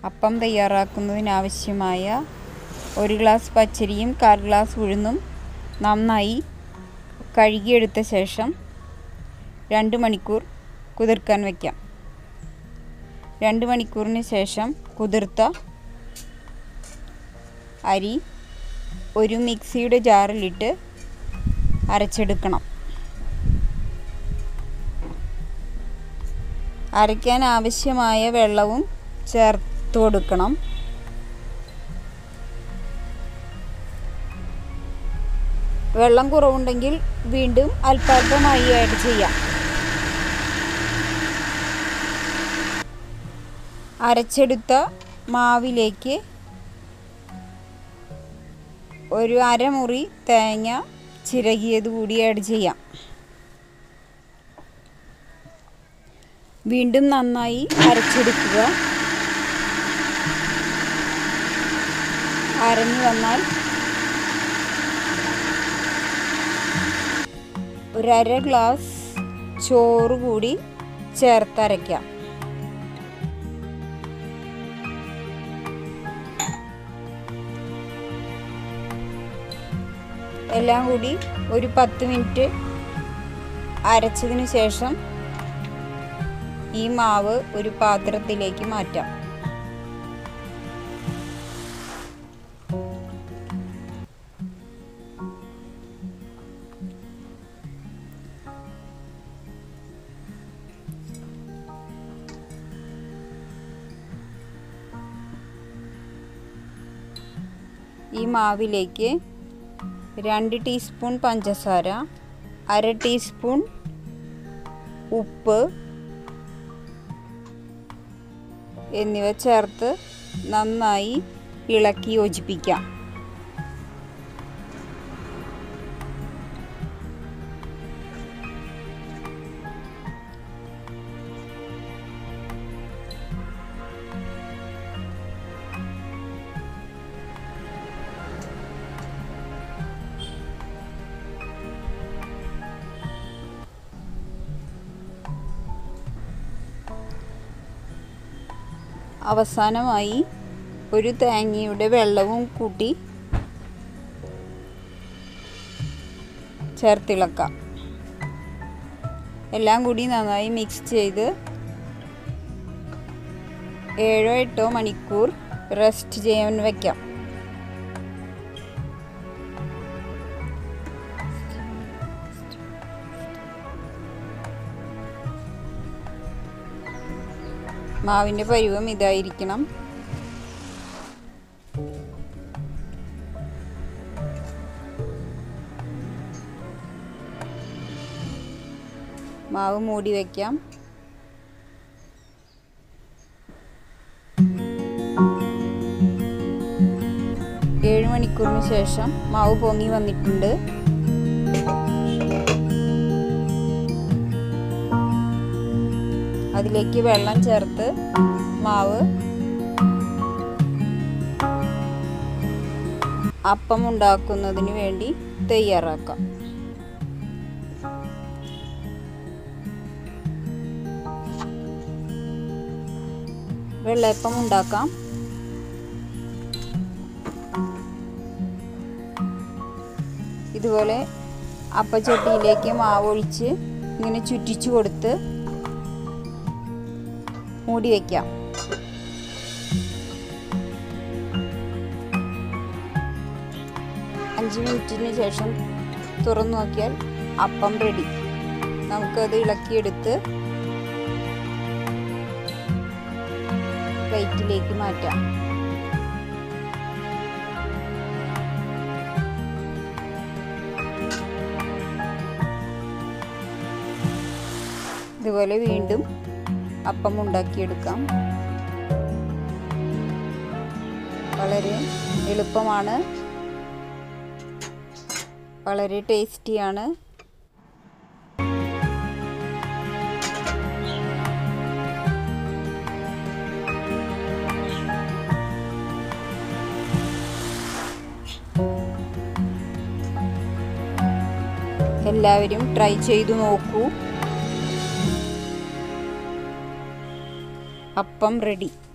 അപ്പം തയ്യാറാക്കുന്നതിനാവശ്യമായ ഒരു ഗ്ലാസ് പച്ചരിയും കാൽ ഗ്ലാസ് ഉഴുന്നും നന്നായി കഴുകിയെടുത്ത ശേഷം രണ്ട് മണിക്കൂർ കുതിർക്കാൻ വയ്ക്കാം രണ്ട് മണിക്കൂറിന് ശേഷം കുതിർത്ത അരി ഒരു മിക്സിയുടെ ജാറിലിട്ട് അരച്ചെടുക്കണം അരയ്ക്കാൻ ആവശ്യമായ വെള്ളവും ചേർത്ത് കൊടുക്കണം വെള്ളം കുറവുണ്ടെങ്കിൽ വീണ്ടും അല്പാൽപമായി ആഡ് ചെയ്യാം അരച്ചെടുത്ത മാവിലേക്ക് ഒരു അരമുറി തേങ്ങ ചിരകിയത് കൂടി ആഡ് ചെയ്യാം വീണ്ടും നന്നായി അരച്ചെടുക്കുക അരഞ്ഞു വന്നാൽ ഒരര ഗ്ലാസ് ചോറ് കൂടി ചേർത്തരയ്ക്കാം എല്ലാം കൂടി ഒരു പത്ത് മിനിറ്റ് അരച്ചതിന് ശേഷം ഈ മാവ് ഒരു പാത്രത്തിലേക്ക് മാറ്റാം ഈ മാവിലേക്ക് രണ്ട് ടീസ്പൂൺ പഞ്ചസാര അര ടീസ്പൂൺ ഉപ്പ് എന്നിവ ചേർത്ത് നന്നായി ഇളക്കി യോജിപ്പിക്കാം അവസാനമായി ഒരു തേങ്ങയുടെ വെള്ളവും കൂട്ടി ചേർത്തിളക്കാം എല്ലാം കൂടി നന്നായി മിക്സ് ചെയ്ത് ഏഴോ എട്ടോ മണിക്കൂർ റെസ്റ്റ് ചെയ്യാൻ വയ്ക്കാം മാവിൻ്റെ പരുവം ഇതായിരിക്കണം മാവ് മൂടി വയ്ക്കാം ഏഴ് മണിക്കൂറിന് ശേഷം മാവ് പൊങ്ങി വന്നിട്ടുണ്ട് അതിലേക്ക് വെള്ളം ചേർത്ത് മാവ് അപ്പം ഉണ്ടാക്കുന്നതിന് വേണ്ടി തയ്യാറാക്കാം വെള്ളയപ്പം ഉണ്ടാക്കാം ഇതുപോലെ അപ്പച്ചട്ടിയിലേക്ക് മാവ് ഒഴിച്ച് ഇങ്ങനെ ചുറ്റിച്ചു കൊടുത്ത് മൂടി വയ്ക്കാം അഞ്ച് മിനിറ്റിന് ശേഷം തുറന്നു നോക്കിയാൽ അപ്പം റെഡി നമുക്കത് ഇളക്കിയെടുത്ത് പ്ലേറ്റിലേക്ക് മാറ്റാം ഇതുപോലെ വീണ്ടും അപ്പം ഉണ്ടാക്കിയെടുക്കാം വളരെ എളുപ്പമാണ് വളരെ ടേസ്റ്റിയാണ് എല്ലാവരും ട്രൈ ചെയ്തു നോക്കൂ അപ്പം റെഡി